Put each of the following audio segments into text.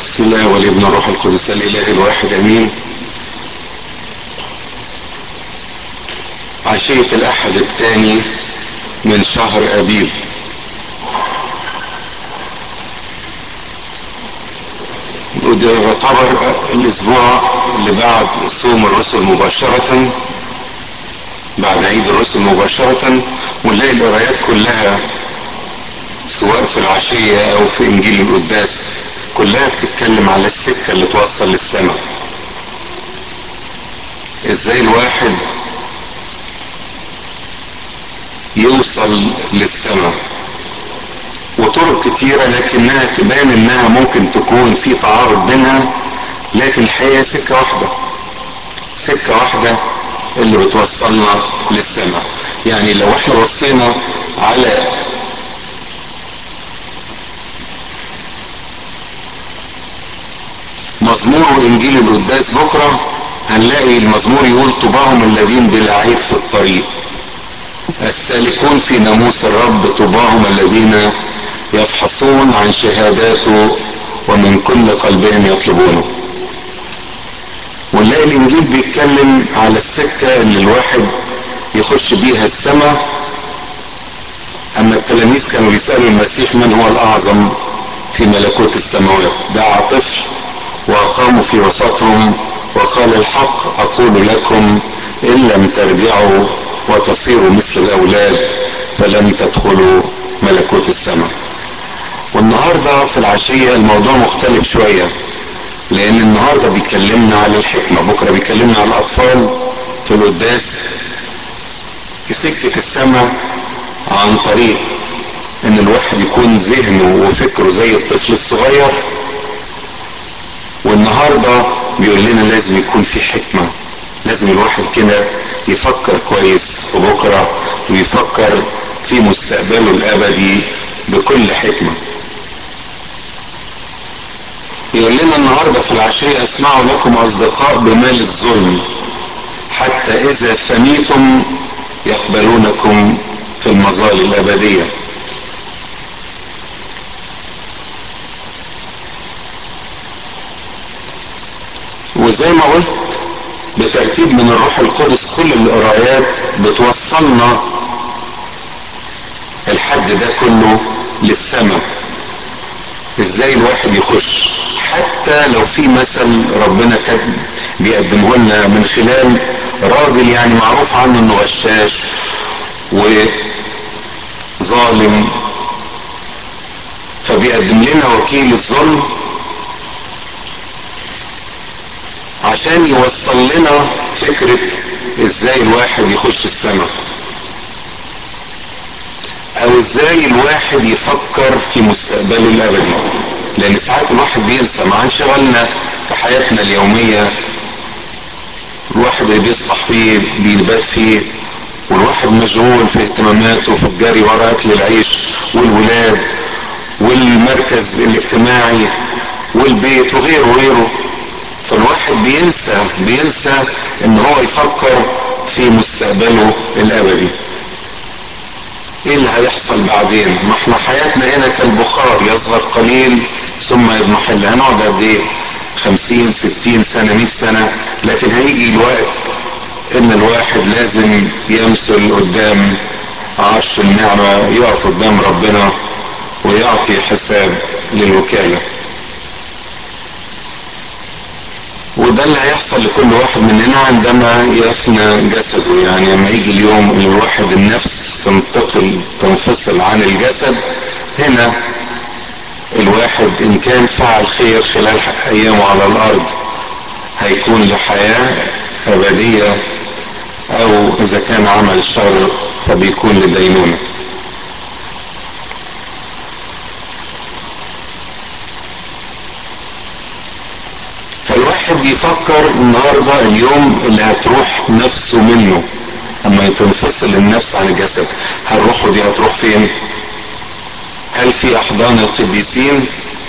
بسم الله والابن الروح القدس الاله الواحد امين عشية الاحد الثاني من شهر ابيب وده يعتبر الاسبوع اللي بعد صوم الرسل مباشرة بعد عيد الرسل مباشرة ونلاقي القرايات كلها سواء في العشية او في انجيل القداس كلها بتتكلم على السكة اللي توصل للسماء ازاي الواحد يوصل للسماء وطرق كتيرة لكنها تبان انها ممكن تكون في تعارض بينها لكن الحقيقة سكة واحدة سكة واحدة اللي بتوصلنا للسماء يعني لو احنا بصينا على مزمور وانجيل القداس بكرة هنلاقي المزمور يقول طباهم الذين بلا عيب في الطريق السالكون في ناموس الرب طباهم الذين يفحصون عن شهاداته ومن كل قلبهم يطلبونه ونلاقي الانجيل بيتكلم على السكة اللي الواحد يخش بيها السماء اما التلاميذ كانوا بيسألوا المسيح من هو الاعظم في ملكوت السماوات دعا طفل واقاموا في وسطهم وقال الحق اقول لكم ان لم ترجعوا وتصيروا مثل الاولاد فلن تدخلوا ملكوت السماء والنهارده في العشيه الموضوع مختلف شويه لان النهارده بيكلمنا على الحكمه بكره بيكلمنا على الاطفال في القداس في سكه السماء عن طريق ان الواحد يكون ذهنه وفكره زي الطفل الصغير والنهارده بيقول لنا لازم يكون في حكمه لازم الواحد كده يفكر كويس في بكره ويفكر في مستقبله الابدي بكل حكمه يقول لنا النهارده في العشيه اسمعوا لكم اصدقاء بمال الظلم حتى اذا فنيتم يقبلونكم في المظال الابديه وزي ما قلت بترتيب من الروح القدس كل القرايات بتوصلنا الحد ده كله للسماء ازاي الواحد يخش حتى لو في مثل ربنا كان بيقدمه لنا من خلال راجل يعني معروف عنه انه غشاش وظالم فبيقدم لنا وكيل الظلم عشان يوصل لنا فكرة ازاي الواحد يخش السماء او ازاي الواحد يفكر في مستقبله الابدي لان ساعات الواحد بينسى مع انشغالنا في حياتنا اليومية الواحد اللي بيصبح فيه بيبات فيه والواحد مشغول في اهتماماته في الجري ورا اكل العيش والولاد والمركز الاجتماعي والبيت وغيره وغيره فالواحد بينسى بينسى ان هو يفكر في مستقبله الابدي ايه اللي هيحصل بعدين ما احنا حياتنا هنا كالبخار يصغر قليل ثم يضمحل هنقعد قد ايه خمسين ستين سنة مئة سنة لكن هيجي الوقت ان الواحد لازم يمثل قدام عرش النعمة يقف قدام ربنا ويعطي حساب للوكاله وده اللي هيحصل لكل واحد مننا عندما يفنى جسده يعني لما يجي اليوم اللي الواحد النفس تنتقل تنفصل عن الجسد هنا الواحد ان كان فعل خير خلال ايامه على الارض هيكون لحياة ابدية او اذا كان عمل شر فبيكون لدينونه فالواحد يفكر النهاردة اليوم اللي هتروح نفسه منه اما تنفصل النفس عن الجسد هل روحه دي هتروح فين هل في احضان القديسين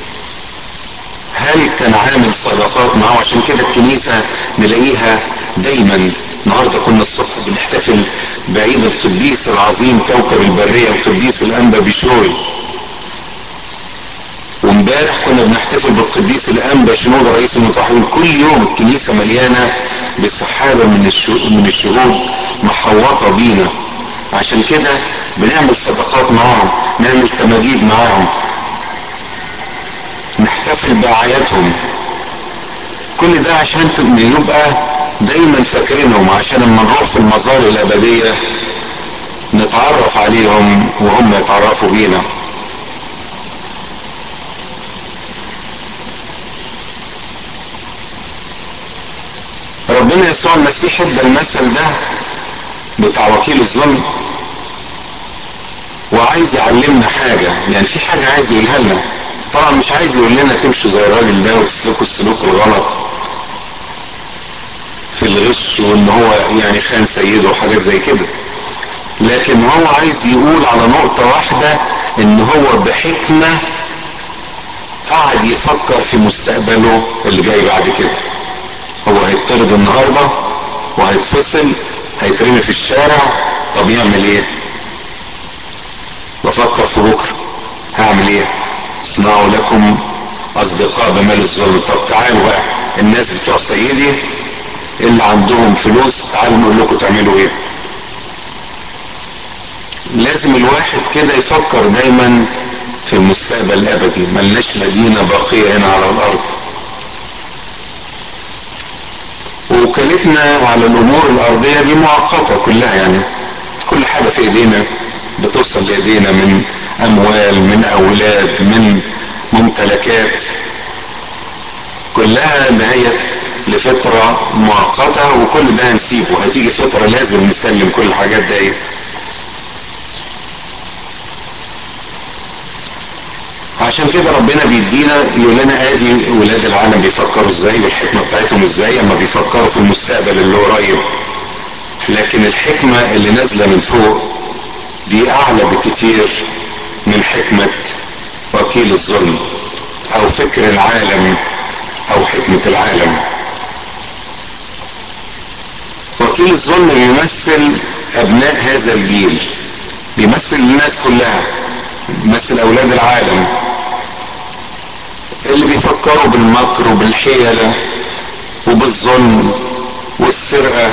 هل كان عامل صدقات معه عشان كده الكنيسة نلاقيها دايما النهارده كنا الصبح بنحتفل بعيد القديس العظيم كوكب البرية القديس الانبا بشوي امبارح كنا بنحتفل بالقديس الانبا شنود رئيس المتحدين كل يوم الكنيسه مليانه بسحابه من من الشهود محوطه بينا عشان كده بنعمل صدقات معاهم نعمل تماجيد معاهم نحتفل باعيادهم كل ده عشان يبقى دايما فاكرينهم عشان لما نروح في المظال الابديه نتعرف عليهم وهم يتعرفوا بينا ربنا يسوع المسيح ادى المثل ده بتاع وكيل الظلم وعايز يعلمنا حاجة يعني في حاجة عايز يقولها لنا طبعا مش عايز يقول لنا تمشوا زي الراجل ده وتسلكوا السلوك الغلط في الغش وان هو يعني خان سيده وحاجات زي كده لكن هو عايز يقول على نقطة واحدة ان هو بحكمة قعد يفكر في مستقبله اللي جاي بعد كده هو هيطرد النهاردة وهيتفصل هيترمي في الشارع طب يعمل ايه بفكر في بكرة هعمل ايه اصنعوا لكم اصدقاء بمال الظلم طب تعالوا بقى الناس بتوع سيدي اللي عندهم فلوس تعالوا نقول لكم تعملوا ايه لازم الواحد كده يفكر دايما في المستقبل الابدي ملناش مدينة باقية هنا على الارض ووكالتنا على الامور الارضية دي معقدة كلها يعني كل حاجة في ايدينا بتوصل لايدينا من اموال من اولاد من ممتلكات كلها نهاية لفترة مؤقتة وكل ده هنسيبه هتيجي فترة لازم نسلم كل الحاجات ديت عشان كده ربنا بيدينا يقول لنا ادي ولاد العالم بيفكروا ازاي والحكمه بتاعتهم ازاي اما بيفكروا في المستقبل اللي قريب لكن الحكمه اللي نازله من فوق دي اعلى بكتير من حكمه وكيل الظلم او فكر العالم او حكمه العالم وكيل الظلم بيمثل ابناء هذا الجيل بيمثل الناس كلها بيمثل اولاد العالم اللي بيفكروا بالمكر وبالحيلة وبالظلم والسرقة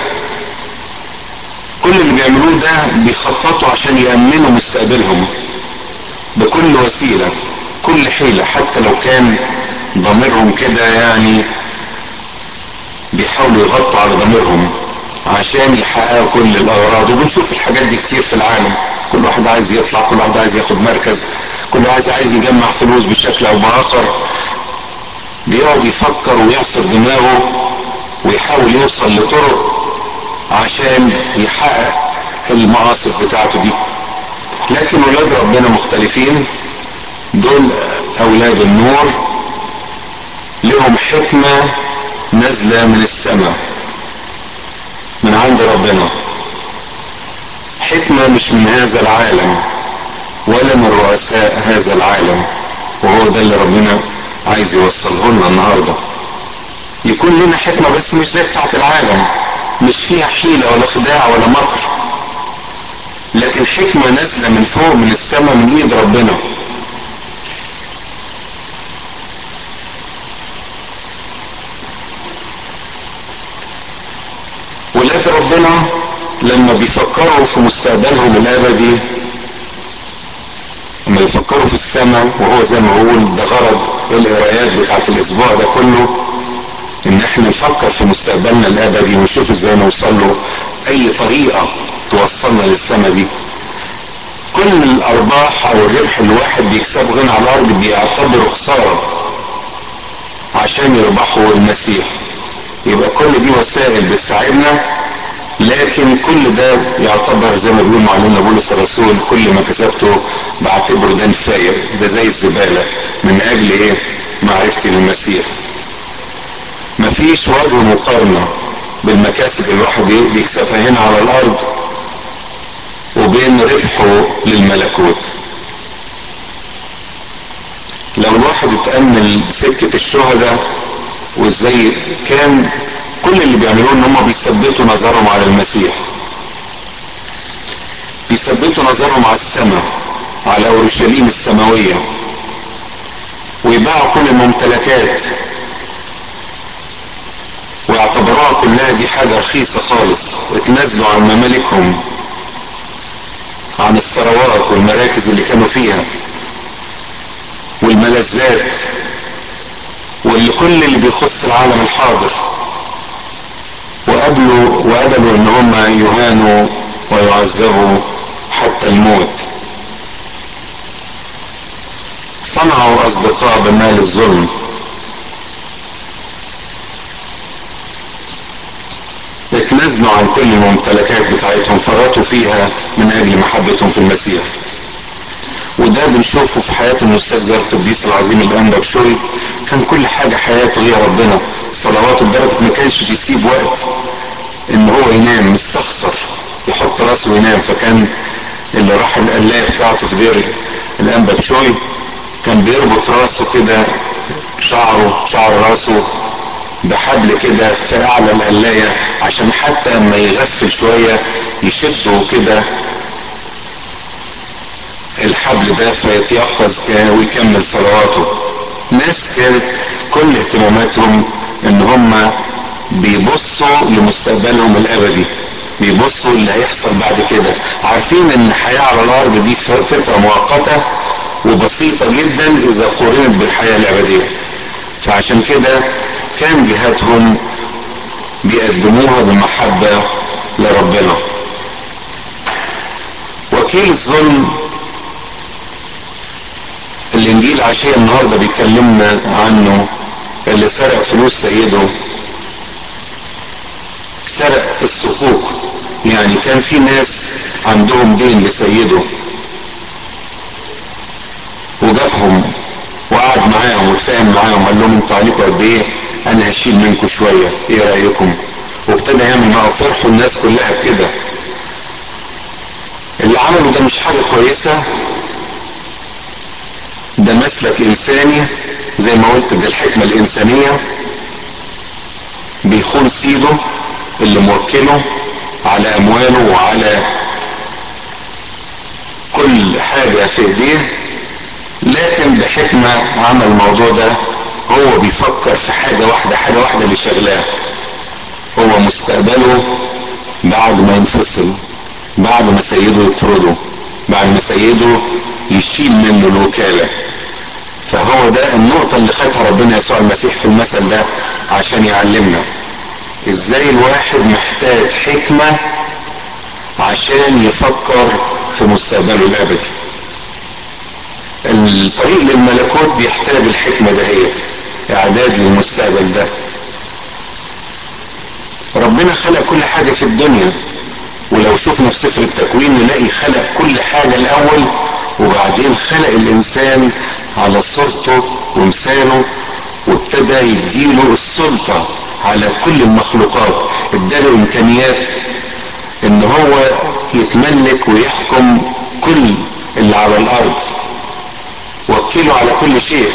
كل اللي بيعملوه ده بيخططوا عشان يأمنوا مستقبلهم بكل وسيلة كل حيلة حتى لو كان ضميرهم كده يعني بيحاولوا يغطوا على ضميرهم عشان يحققوا كل الأغراض وبنشوف الحاجات دي كتير في العالم كل واحد عايز يطلع كل واحد عايز ياخد مركز كل واحد عايز يجمع فلوس بشكل او باخر بيقعد يفكر ويعصر دماغه ويحاول يوصل لطرق عشان يحقق المقاصد بتاعته دي لكن ولاد ربنا مختلفين دول اولاد النور لهم حكمة نازلة من السماء من عند ربنا حكمة مش من هذا العالم ولا من رؤساء هذا العالم وهو ده اللي ربنا عايز يوصله لنا النهارده يكون لنا حكمة بس مش زي بتاعت العالم مش فيها حيلة ولا خداع ولا مكر لكن حكمة نازلة من فوق من السماء من ايد ربنا ولاد ربنا لما بيفكروا في مستقبلهم الابدي لما يفكروا في السماء وهو زي ما بقول ده غرض القرايات بتاعت الاسبوع ده كله ان احنا نفكر في مستقبلنا الابدي ونشوف ازاي نوصل له اي طريقة توصلنا للسماء دي كل الارباح او الربح اللي الواحد بيكسبه هنا على الارض بيعتبره خسارة عشان يربحوا المسيح يبقى كل دي وسائل بتساعدنا لكن كل ده يعتبر زي ما بيقول معلومنا بولس الرسول كل ما كسبته بعتبره ده نفاية ده زي الزبالة من اجل ايه معرفتي للمسيح مفيش وجه مقارنة بالمكاسب اللي الواحد بيكسبها هنا على الارض وبين ربحه للملكوت لو الواحد اتأمل سكة الشهداء وازاي كان كل اللي بيعملوه ان هم بيثبتوا نظرهم على المسيح بيثبتوا نظرهم على السماء على اورشليم السماوية ويباعوا كل الممتلكات واعتبروها كلها دي حاجة رخيصة خالص اتنازلوا عن ممالكهم عن الثروات والمراكز اللي كانوا فيها والملذات واللي كل اللي بيخص العالم الحاضر وقبلوا وقبلوا ان هم يهانوا ويعذبوا حتى الموت صنعوا اصدقاء بمال الظلم اتنازلوا عن كل الممتلكات بتاعتهم فرطوا فيها من اجل محبتهم في المسيح وده بنشوفه في حياة الأستاذ القديس العظيم الأنبا بشوي كان كل حاجة حياته هي ربنا صلواته لدرجة ما كانش بيسيب وقت إن هو ينام مستخسر يحط راسه وينام فكان اللي راح القلاية بتاعته في دير الأنبا بشوي كان بيربط راسه كده شعره شعر راسه بحبل كده في أعلى القلاية عشان حتى اما يغفل شوية يشده كده الحبل ده فيتيقظ ويكمل صلواته ناس كانت كل اهتماماتهم ان هم بيبصوا لمستقبلهم الابدي بيبصوا اللي هيحصل بعد كده عارفين ان الحياة على الارض دي فترة مؤقتة وبسيطة جدا اذا قورنت بالحياة الابدية فعشان كده كان جهاتهم بيقدموها بمحبة لربنا وكيل الظلم الانجيل عشية النهاردة بيكلمنا عنه اللي سرق فلوس سيده سرق الصكوك يعني كان في ناس عندهم دين لسيده وجابهم وقعد معاهم واتفاهم معاهم قال لهم انتوا عليكم قد ايه انا هشيل منكم شويه ايه رايكم وابتدى يعمل معاهم فرحوا الناس كلها بكده اللي عمله ده مش حاجه كويسه ده مسلك انساني زي ما قلت ده الحكمه الانسانيه بيخون سيده اللي موكله على امواله وعلى كل حاجه في ايديه لكن بحكمه عمل الموضوع ده هو بيفكر في حاجه واحده حاجه واحده اللي شغلاه هو مستقبله بعد ما ينفصل بعد ما سيده يطرده بعد ما سيده يشيل منه الوكاله فهو ده النقطة اللي خدها ربنا يسوع المسيح في المثل ده عشان يعلمنا ازاي الواحد محتاج حكمة عشان يفكر في مستقبله الابدي الطريق للملكوت بيحتاج الحكمة دهيت اعداد للمستقبل ده ربنا خلق كل حاجة في الدنيا ولو شفنا في سفر التكوين نلاقي خلق كل حاجة الاول وبعدين خلق الانسان على صورته ومثاله وابتدى يديله السلطة على كل المخلوقات اداله امكانيات ان هو يتملك ويحكم كل اللي على الارض وكله على كل شيء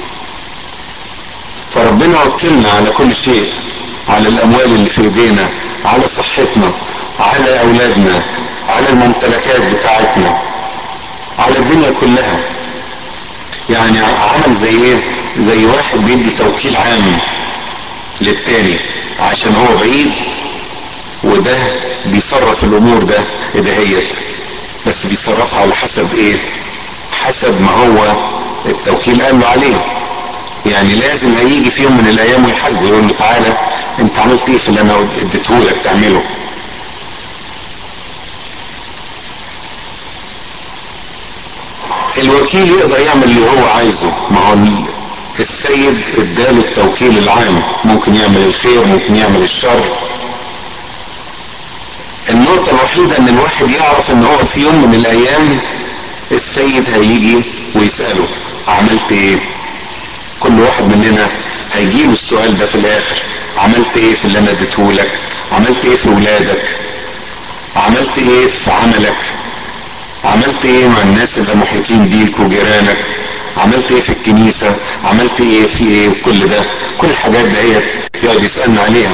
فربنا وكلنا على كل شيء على الاموال اللي في ايدينا على صحتنا على اولادنا على الممتلكات بتاعتنا على الدنيا كلها يعني عمل زي ايه زي واحد بيدي توكيل عام للتاني عشان هو بعيد وده بيصرف الامور ده دهيت بس بيصرفها على حسب ايه حسب ما هو التوكيل قال له عليه يعني لازم هيجي في يوم من الايام ويحاسبه يقول له تعالى انت عملت ايه في اللي انا اديتهولك تعمله الوكيل يقدر يعمل اللي هو عايزه ما هو السيد اداله التوكيل العام ممكن يعمل الخير ممكن يعمل الشر النقطة الوحيدة ان الواحد يعرف ان هو في يوم من الايام السيد هيجي ويسأله عملت ايه كل واحد مننا هيجيله السؤال ده في الاخر عملت ايه في اللي انا اديتهولك عملت ايه في ولادك عملت ايه في عملك عملت ايه مع الناس اللي محيطين بيك وجيرانك عملت ايه في الكنيسة عملت ايه في ايه كل ده كل الحاجات دهيت يقعد يسألنا عليها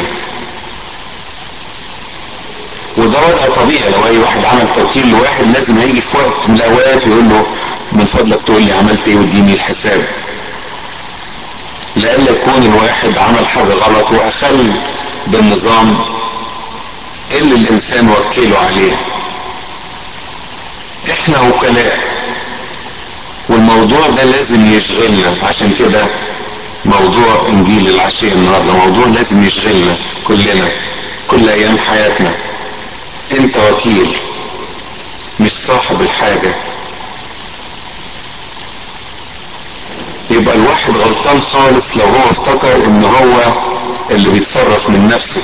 وده وضع طبيعي لو اي واحد عمل توكيل لواحد لازم هيجي في وقت من الاوقات ويقول له من فضلك تقول لي عملت ايه واديني الحساب لألا يكون الواحد عمل حاجة غلط وأخل بالنظام اللي الإنسان وكله عليه احنا وكلاء والموضوع ده لازم يشغلنا عشان كده موضوع انجيل العشية النهارده موضوع لازم يشغلنا كلنا كل ايام حياتنا انت وكيل مش صاحب الحاجة يبقى الواحد غلطان خالص لو هو افتكر ان هو اللي بيتصرف من نفسه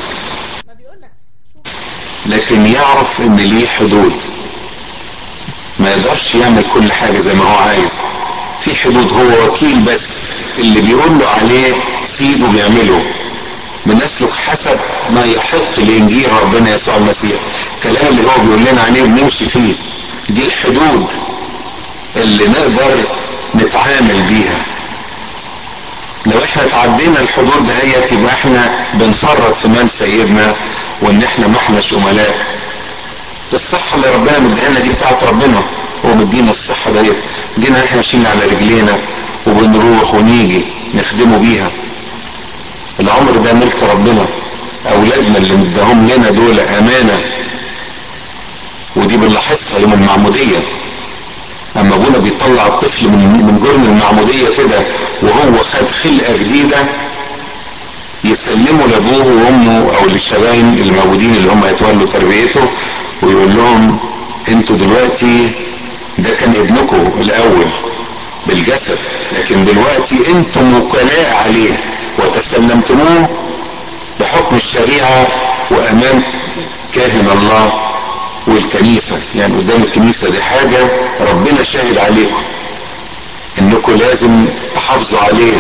لكن يعرف ان ليه حدود ما يقدرش يعمل كل حاجة زي ما هو عايز في حدود هو وكيل بس اللي بيقول له عليه سيده بيعمله بنسلك حسب ما يحق لانجيل ربنا يسوع المسيح الكلام اللي هو بيقول لنا عليه بنمشي فيه دي الحدود اللي نقدر نتعامل بيها لو احنا تعدينا الحدود دهيت يبقى احنا بنفرط في مال سيدنا وان احنا ما احناش املاء الصحة اللي ربنا مديها لنا دي بتاعت ربنا هو مدينا الصحة ديت دينا احنا ماشيين على رجلينا وبنروح ونيجي نخدمه بيها العمر ده ملك ربنا اولادنا اللي مداهم لنا دول امانة ودي بنلاحظها يوم المعمودية اما ابونا بيطلع الطفل من من جرم المعمودية كده وهو خد خلقة جديدة يسلموا لابوه وامه او للشباب اللي موجودين اللي هم يتولوا تربيته ويقول لهم انتوا دلوقتي ده كان ابنكم الاول بالجسد لكن دلوقتي انتم وكلاء عليه وتسلمتموه بحكم الشريعة وامام كاهن الله والكنيسة يعني قدام الكنيسة دي حاجة ربنا شاهد عليكم انكم لازم تحافظوا عليه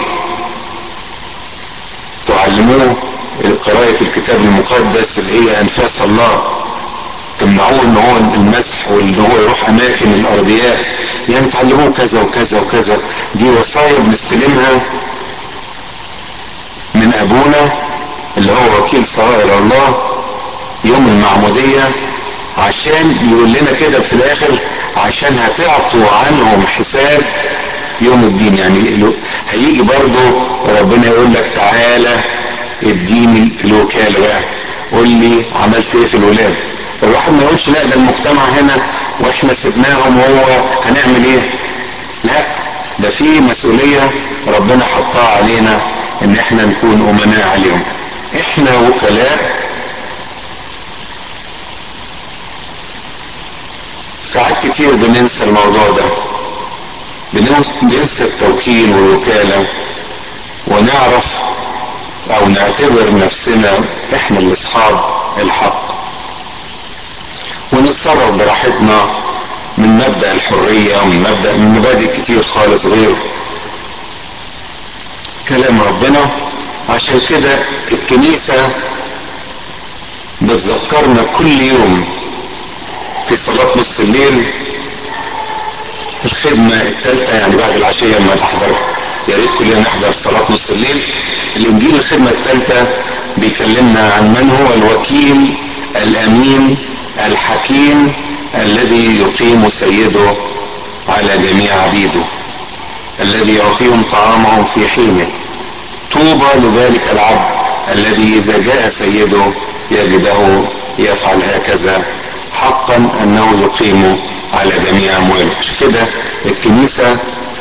تعلموه قراءة الكتاب المقدس اللي هي انفاس الله تمنعوه ان هو المسح وان هو يروح اماكن الارضيات يعني تعلموه كذا وكذا وكذا دي وصايا بنستلمها من ابونا اللي هو وكيل سرائر الله يوم المعمودية عشان يقول لنا كده في الاخر عشان هتعطوا عنهم حساب يوم الدين يعني هيجي برضه ربنا يقول لك تعالى اديني الوكالة بقى قول لي عملت ايه في الولاد الواحد ما يقولش لا ده المجتمع هنا واحنا سيبناهم وهو هنعمل ايه لا ده في مسؤولية ربنا حطها علينا ان احنا نكون امناء عليهم احنا وكلاء ساعات كتير بننسى الموضوع ده بننسى التوكيل والوكالة ونعرف او نعتبر نفسنا احنا اللي اصحاب الحق ونتصرف براحتنا من مبدأ الحرية ومن مبدأ من مبادئ كتير خالص غير كلام ربنا عشان كده الكنيسة بتذكرنا كل يوم في صلاة نص الليل الخدمة الثالثة يعني بعد العشية لما نحضر يا ريت كلنا نحضر صلاة نص الليل الإنجيل الخدمة الثالثة بيكلمنا عن من هو الوكيل الأمين الحكيم الذي يقيم سيده على جميع عبيده الذي يعطيهم طعامهم في حينه طوبى لذلك العبد الذي إذا جاء سيده يجده يفعل هكذا حقا أنه يقيم على جميع أمواله كده الكنيسة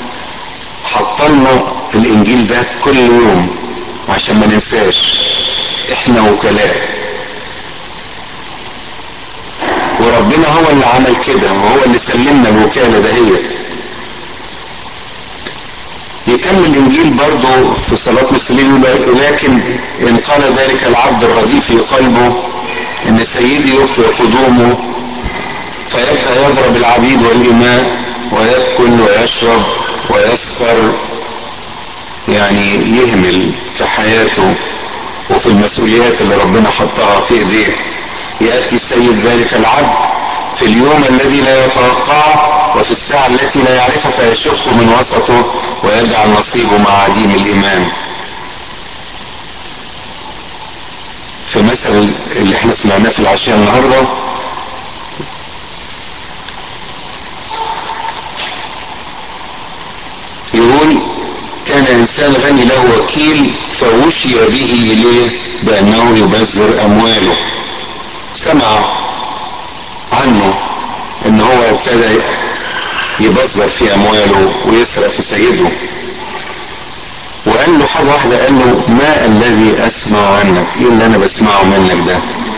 حطلنا الإنجيل ده كل يوم عشان ما ننساش احنا وكلاء وربنا هو اللي عمل كده وهو اللي سلمنا الوكالة دهيت يكمل الانجيل برضه في صلاة نص الليل لكن ان قال ذلك العبد الرديء في قلبه ان سيدي يبطئ قدومه فيبقى يضرب العبيد والإماء ويأكل ويشرب ويسهر يعني يهمل في حياته وفي المسؤوليات اللي ربنا حطها في ايديه يأتي سيد ذلك العبد في اليوم الذي لا يتوقعه وفي الساعة التي لا يعرفها فيشق من وسطه ويجعل نصيبه مع عديم الإيمان في مثل اللي احنا سمعناه في العشاء النهارده يقول كان انسان غني له وكيل فوشي به اليه بانه يبذر امواله سمع عنه ان هو ابتدى يبذر في امواله ويسرق في سيده وقال له حاجة واحدة قال له ما الذي اسمع عنك ايه اللي انا بسمعه منك ده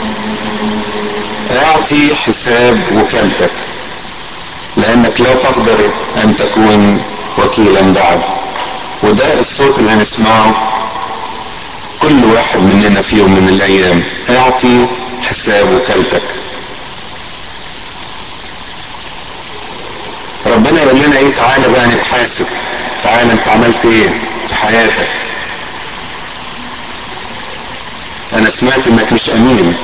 اعطي حساب وكالتك لانك لا تقدر ان تكون وكيلا بعد وده الصوت اللي هنسمعه كل واحد مننا في يوم من الايام اعطي حساب وكالتك ربنا يقول لنا ايه تعالى بقى نتحاسب تعالى انت عملت ايه في حياتك انا سمعت انك مش امين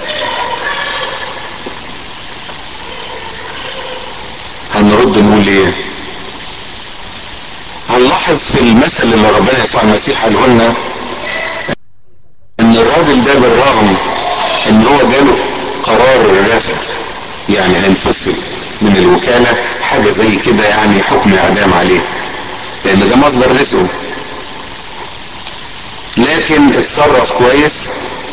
هنرد نقول ايه هنلاحظ في المثل اللي ربنا يسوع المسيح قاله لنا ان الراجل ده بالرغم ان هو جاله قرار الرفض يعني هينفصل من الوكالة حاجة زي كده يعني حكم اعدام عليه لان ده مصدر رزقه لكن اتصرف كويس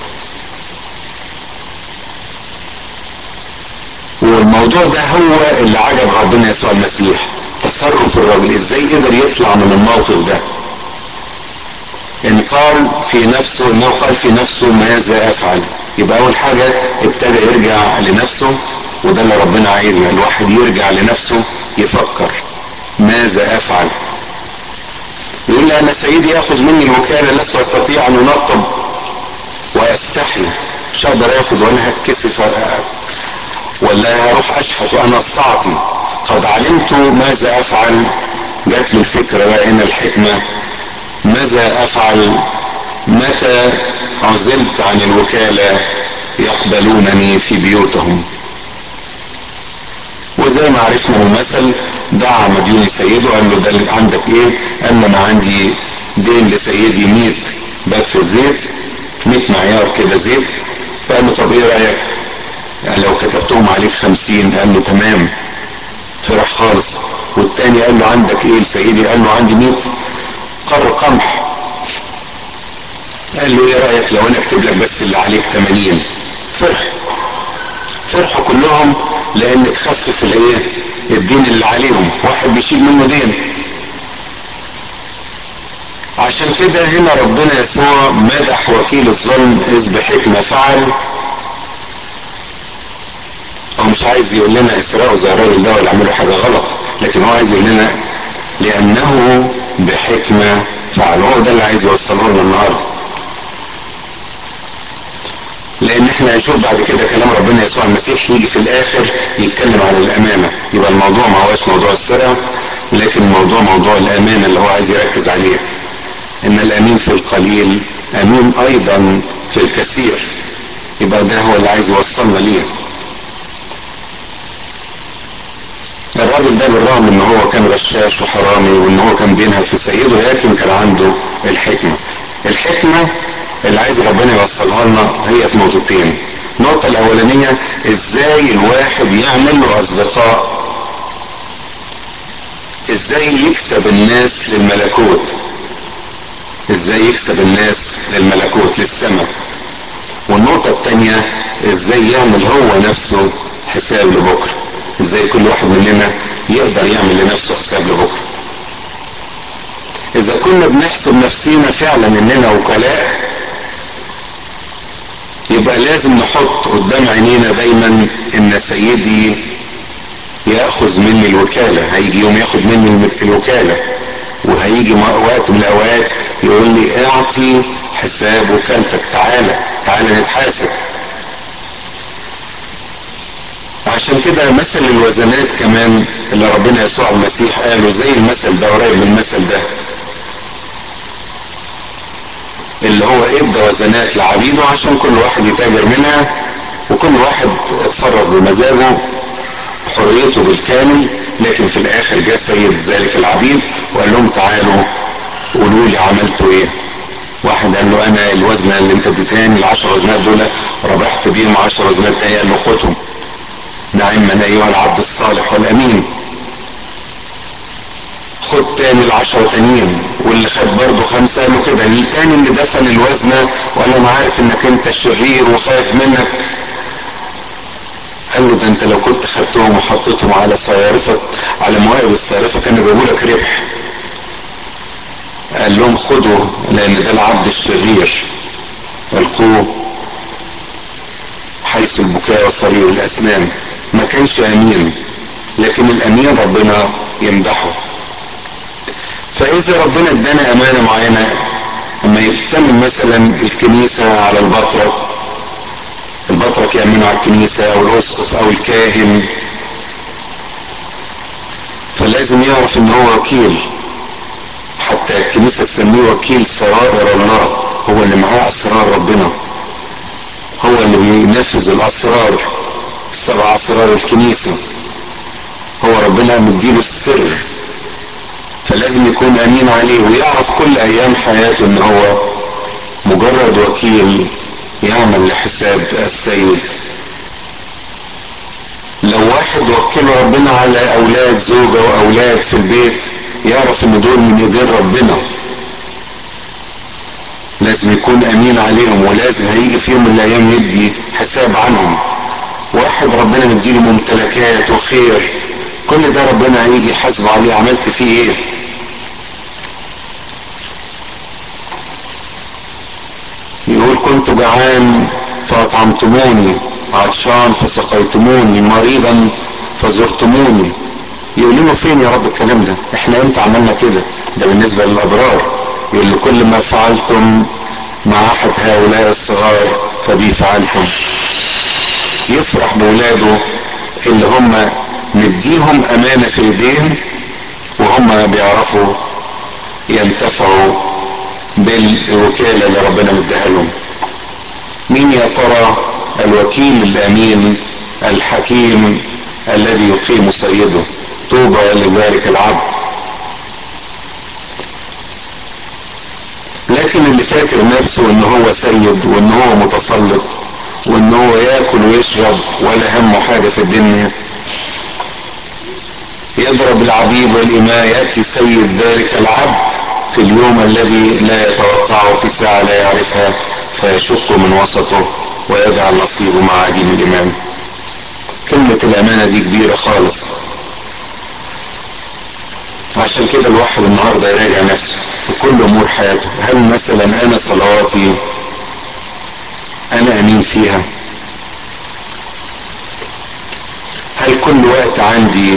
والموضوع ده هو اللي عجب ربنا يسوع المسيح تصرف الراجل ازاي قدر يطلع من الموقف ده ان قال في نفسه انه قال في نفسه ماذا افعل يبقى اول حاجة ابتدى يرجع لنفسه وده اللي ربنا عايزنا الواحد يرجع لنفسه يفكر ماذا افعل يقول لي انا سيدي ياخذ مني الوكالة لست استطيع ان انقب واستحي مش هقدر اخذ ولا هتكسف ولا هروح اشحت وانا استعطي قد علمت ماذا افعل جات له الفكرة بقى هنا الحكمة ماذا افعل متى عزلت عن الوكالة يقبلونني في بيوتهم وزي ما عرفنا من المثل دعا مديون سيده قال له ده عندك ايه قال له انا عندي دين لسيدي 100 بث زيت 100 معيار كده زيت فقال له طب ايه رايك قال لو كتبتهم عليك 50 قال له تمام فرح خالص والتاني قال له عندك ايه لسيدي قال له عندي 100 قر قمح قال له ايه رايك لو انا اكتب لك بس اللي عليك 80 فرح فرحوا كلهم لان تخفف الايه الدين اللي عليهم واحد بيشيل منه دين عشان كده هنا ربنا يسوع مدح وكيل الظلم اذ بحكمه فعل هو مش عايز يقول لنا اسرقوا زي الراجل ده ولا اعملوا حاجه غلط لكن هو عايز يقول لنا لانه بحكمه فعل هو ده اللي عايز يوصله لنا النهارده لان احنا هنشوف بعد كده كلام ربنا يسوع المسيح يجي في الاخر يتكلم عن الامانه يبقى الموضوع ما هوش موضوع السرقه لكن الموضوع موضوع الامانه اللي هو عايز يركز عليه ان الامين في القليل امين ايضا في الكثير يبقى ده هو اللي عايز يوصلنا ليه الراجل ده بالرغم ان هو كان غشاش وحرامي وان هو كان بينهب في سيده لكن كان عنده الحكمه الحكمه اللي عايز ربنا يوصلها لنا هي في نقطتين النقطه الاولانيه ازاي الواحد يعمل له اصدقاء ازاي يكسب الناس للملكوت ازاي يكسب الناس للملكوت للسماء والنقطه الثانيه ازاي يعمل هو نفسه حساب لبكره ازاي كل واحد مننا يقدر يعمل لنفسه حساب لبكره اذا كنا بنحسب نفسينا فعلا اننا وكلاء يبقى لازم نحط قدام عينينا دايما ان سيدي ياخذ مني الوكاله هيجي يوم ياخد مني الوكاله وهيجي وقت من الاوقات يقول لي اعطي حساب وكالتك تعالى تعالى نتحاسب عشان كده مثل الوزنات كمان اللي ربنا يسوع المسيح قاله زي المثل ده قريب من المثل ده اللي هو ادى وزنات لعبيده عشان كل واحد يتاجر منها وكل واحد اتصرف بمزاجه حريته بالكامل لكن في الاخر جاء سيد ذلك العبيد وقال لهم تعالوا قولوا لي عملتوا ايه واحد قال له انا الوزنه اللي انت اديتهاني العشر وزنات دول ربحت بيهم 10 وزنات تانية قال له خدهم نعما ايها العبد الصالح والامين خد تاني العشرة تانيين واللي خد برضه خمسة قال له كده التاني اللي دفن الوزنة وقال له انا عارف انك انت شرير وخايف منك قال له ده انت لو كنت خدتهم وحطيتهم على صيارفة على موائد الصيارفة كانوا جابوا لك ربح قال لهم خدوا لان ده العبد الشرير القوه حيث البكاء وصرير الاسنان ما كانش امين لكن الامين ربنا يمدحه فاذا ربنا ادانا امانه معينه لما يتمم مثلا الكنيسه على البطرك البطرك يامنه على الكنيسه او الاسقف او الكاهن فلازم يعرف ان هو وكيل حتى الكنيسه تسميه وكيل سرائر الله هو اللي معاه اسرار ربنا هو اللي بينفذ الاسرار السبع اسرار الكنيسه هو ربنا مديله السر فلازم يكون امين عليه ويعرف كل ايام حياته ان هو مجرد وكيل يعمل لحساب السيد لو واحد وكله ربنا على اولاد زوجه واولاد في البيت يعرف ان دول من ايدين ربنا لازم يكون امين عليهم ولازم هيجي في يوم من الايام يدي حساب عنهم واحد ربنا مديله ممتلكات وخير كل ده ربنا هيجي يحاسب عليه عملت فيه ايه يقول كنت جعان فاطعمتموني عطشان فسقيتموني مريضا فزرتموني يقول له فين يا رب الكلام ده احنا امتى عملنا كده ده بالنسبه للابرار يقول له كل ما فعلتم مع احد هؤلاء الصغار فبي فعلتم يفرح بولاده اللي هم مديهم امانه في ايديهم وهم بيعرفوا ينتفعوا بالوكاله اللي ربنا مديها لهم مين يا ترى الوكيل الامين الحكيم الذي يقيم سيده طوبى لذلك العبد لكن اللي فاكر نفسه ان هو سيد وان هو متسلط وان هو ياكل ويشرب ولا همه حاجه في الدنيا يضرب العبيد والإماء يأتي سيد ذلك العبد في اليوم الذي لا يتوقعه في ساعة لا يعرفها فيشق من وسطه ويجعل نصيبه مع عديم الإمام كلمة الأمانة دي كبيرة خالص عشان كده الواحد النهارده يراجع نفسه في كل امور حياته هل مثلا انا صلواتي انا امين فيها هل كل وقت عندي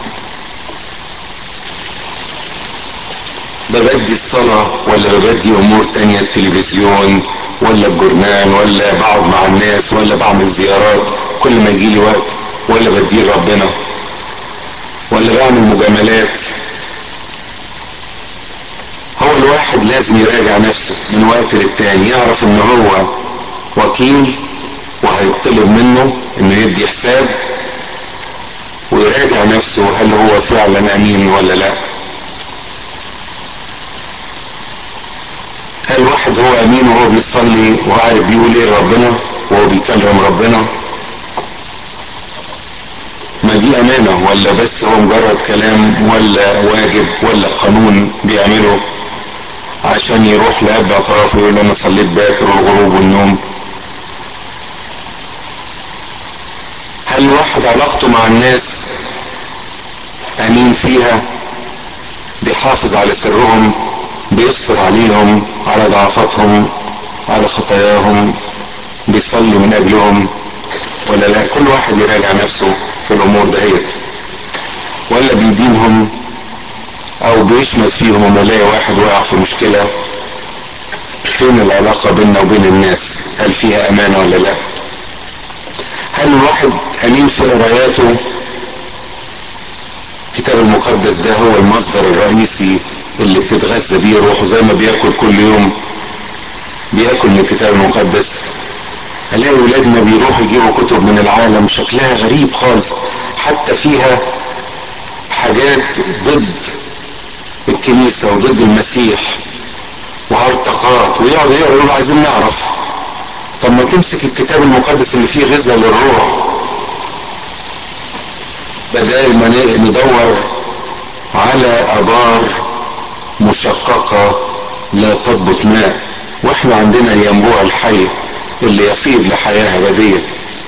ببدي الصلاة ولا ببدي امور تانية التلفزيون ولا الجورنال ولا بقعد مع الناس ولا بعمل زيارات كل ما يجي لي وقت ولا بديه ربنا ولا بعمل مجاملات هو الواحد لازم يراجع نفسه من وقت للتاني يعرف ان هو وكيل وهيطلب منه انه يدي حساب ويراجع نفسه هل هو فعلا امين ولا لا هل واحد هو امين وهو بيصلي وعارف بيقول ايه ربنا وهو بيكلم ربنا ما دي امانة ولا بس هو مجرد كلام ولا واجب ولا قانون بيعمله عشان يروح لأب اعترافه يقول انا صليت باكر والغروب والنوم هل واحد علاقته مع الناس امين فيها بيحافظ على سرهم بيستر عليهم على ضعفاتهم على خطاياهم بيصلي من اجلهم ولا لا كل واحد يراجع نفسه في الامور دهيت ولا بيدينهم او بيشمت فيهم لما يلاقي واحد واقع في مشكلة فين العلاقة بيننا وبين الناس هل فيها امانة ولا لا هل الواحد امين في قراياته الكتاب المقدس ده هو المصدر الرئيسي اللي بتتغذى بيه روحه زي ما بياكل كل يوم بياكل من الكتاب المقدس الاقي ولادنا بيروحوا يجيبوا كتب من العالم شكلها غريب خالص حتى فيها حاجات ضد الكنيسة وضد المسيح وهرطقات ويقعدوا يقولوا عايزين نعرف طب ما تمسك الكتاب المقدس اللي فيه غذاء للروح بدل ما ندور على ابار مشققة لا تضبط ماء واحنا عندنا الينبوع الحي اللي يفيض لحياة ابدية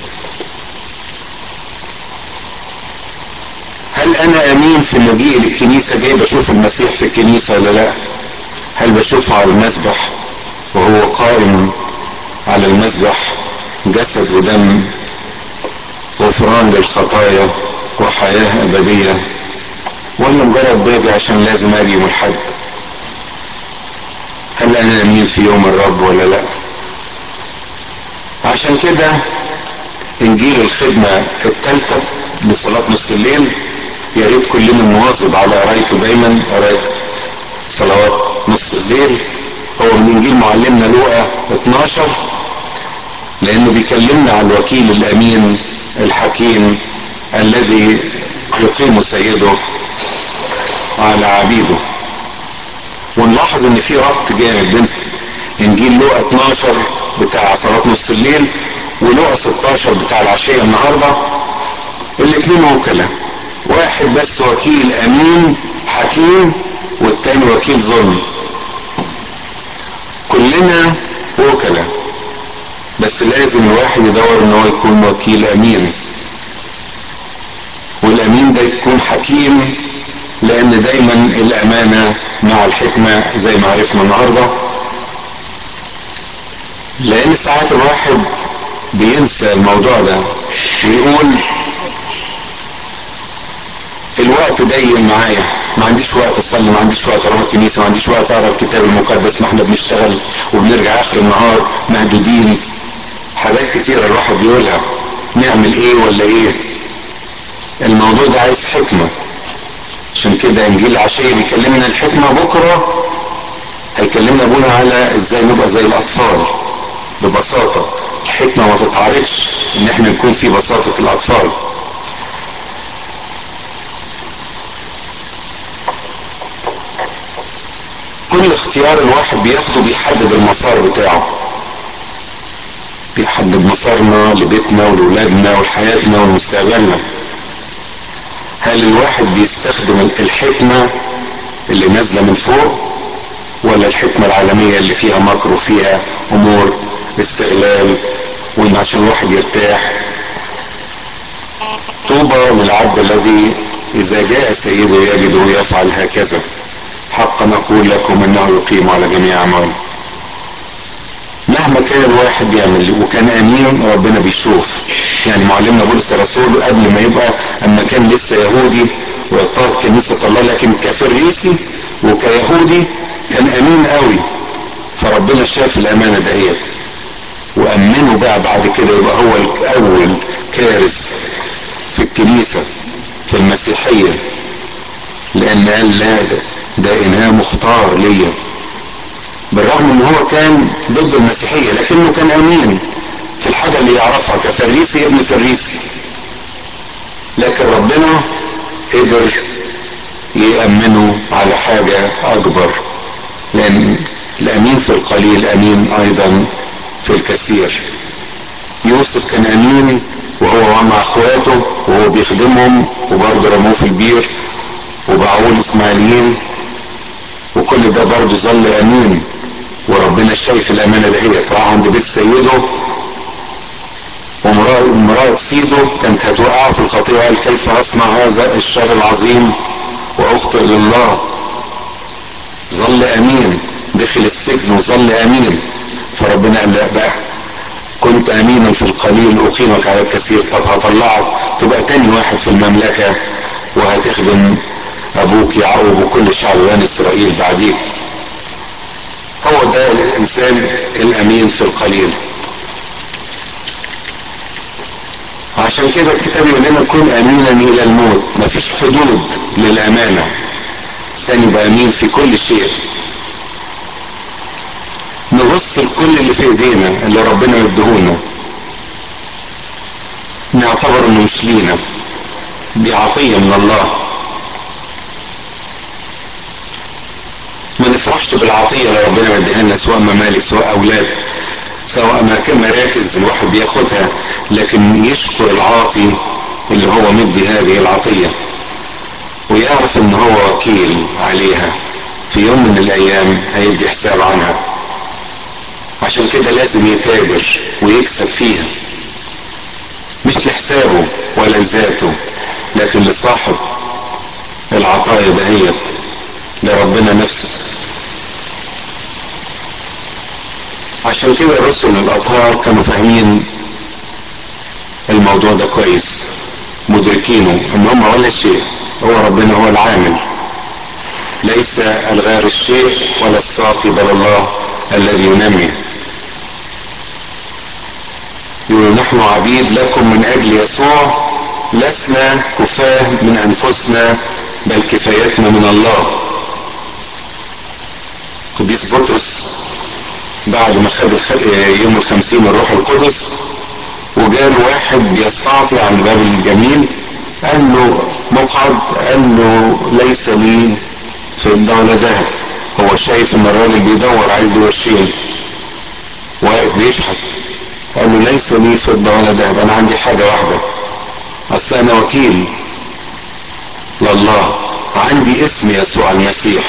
هل انا امين في مجيء للكنيسة جاي بشوف المسيح في الكنيسة ولا لا هل بشوفه على المسبح وهو قائم على المسبح جسد ودم غفران للخطايا وحياة أبدية ولا مجرد باجي عشان لازم أجي يوم الحد هل أنا أمين في يوم الرب ولا لا عشان كده إنجيل الخدمة الثالثة لصلاة نص الليل يا ريت كلنا نواظب على قرايته دايما قراية صلوات نص الليل هو من إنجيل معلمنا لوقا 12 لأنه بيكلمنا عن الوكيل الأمين الحكيم الذي يقيم سيده على عبيده ونلاحظ ان في ربط جامد بين انجيل لوقا 12 بتاع صلاة نص الليل ولوقا 16 بتاع العشية النهاردة الاثنين وكلاء واحد بس وكيل امين حكيم والتاني وكيل ظلم كلنا وكلاء بس لازم الواحد يدور ان هو يكون وكيل امين والامين ده يكون حكيم لان دايما الامانه مع الحكمه زي ما عرفنا النهارده لان ساعات الواحد بينسى الموضوع ده ويقول الوقت ضيق معايا ما عنديش وقت اصلي ما عنديش وقت اروح الكنيسه ما عنديش وقت اقرا الكتاب المقدس ما احنا بنشتغل وبنرجع اخر النهار مهدودين حاجات كتيره الواحد بيقولها نعمل ايه ولا ايه الموضوع ده عايز حكمه عشان كده انجيل العشيه بيكلمنا الحكمه بكره هيكلمنا ابونا على ازاي نبقى زي الاطفال ببساطه الحكمه ما تتعارضش ان احنا نكون في بساطه الاطفال كل اختيار الواحد بياخده بيحدد المسار بتاعه بيحدد مسارنا لبيتنا ولولادنا ولحياتنا ولمستقبلنا هل الواحد بيستخدم الحكمة اللي نازلة من فوق ولا الحكمة العالمية اللي فيها مكر وفيها أمور استغلال وإن عشان الواحد يرتاح طوبى للعبد الذي إذا جاء سيده يجده يفعل هكذا حقا أقول لكم أنه يقيم على جميع أعماله مهما كان الواحد بيعمل وكان امين ربنا بيشوف يعني معلمنا بولس الرسول قبل ما يبقى اما كان لسه يهودي واضطهد كنيسه الله لكن كفريسي وكيهودي كان امين قوي فربنا شاف الامانه دهيت وامنه بقى بعد كده يبقى هو اول كارث في الكنيسه في المسيحيه لان قال لا ده, ده انهاء مختار ليا بالرغم ان هو كان ضد المسيحية لكنه كان امين في الحاجة اللي يعرفها كفريسي ابن فريسي لكن ربنا قدر يأمنه على حاجة اكبر لان الامين في القليل امين ايضا في الكثير يوسف كان امين وهو مع اخواته وهو بيخدمهم وبرضه رموه في البير وباعوه الاسماعيليين وكل ده برضه ظل امين وربنا شايف الامانه دهيت راح عند بيت سيده ومرأة سيده كانت هتوقعه في الخطيئة قال كيف أصنع هذا الشر العظيم وأخطئ لله ظل أمين دخل السجن وظل أمين فربنا قال لا بقى كنت أمينا في القليل أقيمك على الكثير طب هطلعك تبقى تاني واحد في المملكة وهتخدم أبوك يعقوب وكل شعب بني إسرائيل بعديك هو ده الانسان الامين في القليل عشان كده الكتاب يقول لنا كن امينا الى الموت مفيش حدود للامانه انسان يبقى امين في كل شيء نبص لكل اللي في ايدينا اللي ربنا مديهولنا نعتبر انه مش لينا دي عطيه من الله ما نفرحش بالعطية اللي ربنا مديها لنا سواء ممالك سواء أولاد سواء مراكز الواحد بياخدها لكن يشكر العاطي اللي هو مدي هذه العطية ويعرف ان هو وكيل عليها في يوم من الايام هيدي حساب عنها عشان كده لازم يتاجر ويكسب فيها مش لحسابه ولا لذاته لكن لصاحب العطايا دهيت لربنا نفسه عشان كده الرسل الاطهار كانوا فاهمين الموضوع ده كويس مدركينه ان هم ولا شيء هو ربنا هو العامل ليس الغار الشيء ولا الصافي بل الله الذي ينمي يقول نحن عبيد لكم من اجل يسوع لسنا كفاه من انفسنا بل كفايتنا من الله قديس بطرس بعد ما خد يوم الخمسين الروح القدس وجاء واحد بيستعطي عن باب الجميل قال له مقعد قال له ليس لي في الدولة ذهب هو شايف ان الراجل بيدور عايز يورشين واقف بيشحت قال له ليس لي فضة ولا ذهب انا عندي حاجة واحدة اصل انا وكيل لله عندي اسم يسوع المسيح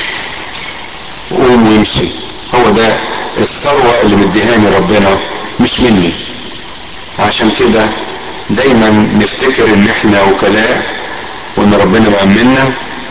قوم وامشي هو ده الثروة اللي مديهاني ربنا مش مني عشان كده دايما نفتكر ان احنا وكلاء وان ربنا مأمنا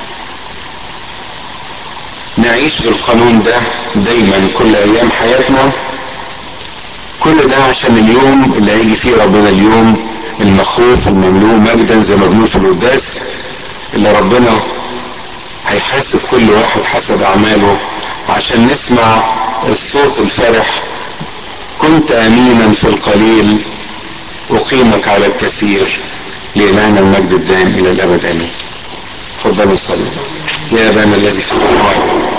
نعيش بالقانون ده دايما كل ايام حياتنا كل ده عشان اليوم اللي هيجي فيه ربنا اليوم المخوف المملوء مجدا زي ما بنقول في القداس اللي ربنا هيحاسب كل واحد حسب اعماله عشان نسمع الصوت الفرح كنت امينا في القليل اقيمك على الكثير لإلهنا المجد الدائم الى الابد امين تفضلوا صلوا يا ابانا الذي في السماوات